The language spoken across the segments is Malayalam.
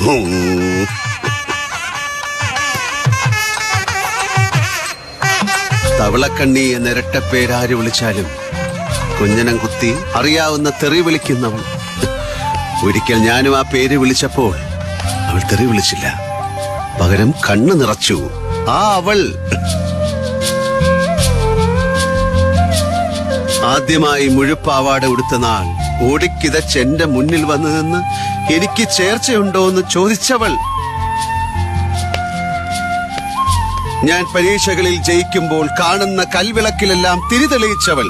ഉം. തവളക്കണ്ണി എന്ന ഇരട്ടപ്പേരാര് വിളിച്ചാലും കുഞ്ഞനം കുത്തി അറിയാവുന്ന തെറി വിളിക്കുന്നവൾ ഒരിക്കൽ ഞാനും ആ പേര് വിളിച്ചപ്പോൾ അവൾ തെറി വിളിച്ചില്ല പകരം കണ്ണു നിറച്ചു ആ അവൾ ആദ്യമായി മുഴുപ്പാവാട ഉടുത്ത നാൾ ഓടിക്കിതച്ച് എന്റെ മുന്നിൽ വന്നു നിന്ന് എനിക്ക് ചേർച്ചയുണ്ടോ എന്ന് ചോദിച്ചവൾ ഞാൻ പരീക്ഷകളിൽ ജയിക്കുമ്പോൾ കാണുന്ന കൽവിളക്കിലെല്ലാം തിരിതെളിയിച്ചവൾ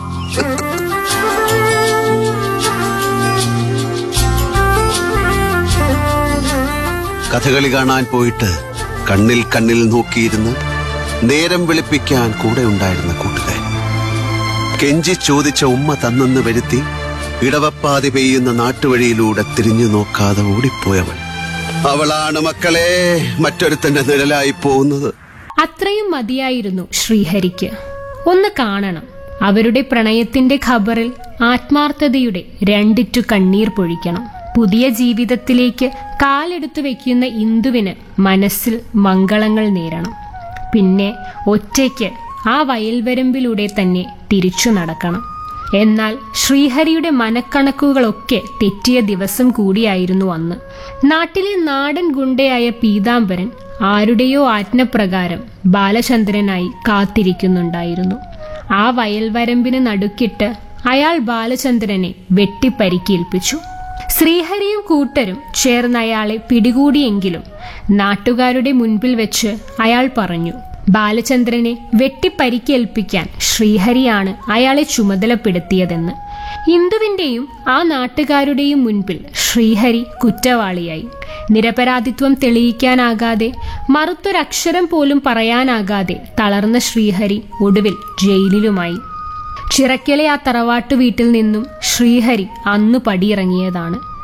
കഥകളി കാണാൻ പോയിട്ട് കണ്ണിൽ കണ്ണിൽ നോക്കിയിരുന്ന് നേരം വെളുപ്പിക്കാൻ കൂടെ ഉണ്ടായിരുന്ന കൂട്ടുകാരി കെഞ്ചി ചോദിച്ച ഉമ്മ തന്നെന്ന് വരുത്തി ഇടവപ്പാതി പെയ്യുന്ന നാട്ടുവഴിയിലൂടെ തിരിഞ്ഞു നോക്കാതെ ഓടിപ്പോയവൾ അവളാണ് മക്കളെ മറ്റൊരുത്തന്റെ നിഴലായി പോകുന്നത് അത്രയും മതിയായിരുന്നു ശ്രീഹരിക്ക് ഒന്ന് കാണണം അവരുടെ പ്രണയത്തിന്റെ ഖബറിൽ ആത്മാർത്ഥതയുടെ രണ്ടിറ്റു കണ്ണീർ പൊഴിക്കണം പുതിയ ജീവിതത്തിലേക്ക് കാലെടുത്തു വെക്കുന്ന ഇന്ദുവിന് മനസ്സിൽ മംഗളങ്ങൾ നേരണം പിന്നെ ഒറ്റയ്ക്ക് ആ വയൽവരമ്പിലൂടെ തന്നെ തിരിച്ചു നടക്കണം എന്നാൽ ശ്രീഹരിയുടെ മനക്കണക്കുകളൊക്കെ തെറ്റിയ ദിവസം കൂടിയായിരുന്നു അന്ന് നാട്ടിലെ നാടൻ ഗുണ്ടയായ പീതാംബരൻ ആരുടെയോ ആജ്ഞപ്രകാരം ബാലചന്ദ്രനായി കാത്തിരിക്കുന്നുണ്ടായിരുന്നു ആ വയൽവരമ്പിന് നടുക്കിട്ട് അയാൾ ബാലചന്ദ്രനെ വെട്ടിപ്പരിക്കേൽപ്പിച്ചു ശ്രീഹരിയും കൂട്ടരും ചേർന്ന് അയാളെ പിടികൂടിയെങ്കിലും നാട്ടുകാരുടെ മുൻപിൽ വെച്ച് അയാൾ പറഞ്ഞു ബാലചന്ദ്രനെ വെട്ടിപ്പരിക്കേൽപ്പിക്കാൻ ശ്രീഹരിയാണ് അയാളെ ചുമതലപ്പെടുത്തിയതെന്ന് ഇന്ദുവിന്റെയും ആ നാട്ടുകാരുടെയും മുൻപിൽ ശ്രീഹരി കുറ്റവാളിയായി നിരപരാധിത്വം തെളിയിക്കാനാകാതെ മറുത്തൊരക്ഷരം പോലും പറയാനാകാതെ തളർന്ന ശ്രീഹരി ഒടുവിൽ ജയിലിലുമായി ചിറക്കലെ ആ തറവാട്ടു വീട്ടിൽ നിന്നും ശ്രീഹരി അന്നു പടിയിറങ്ങിയതാണ്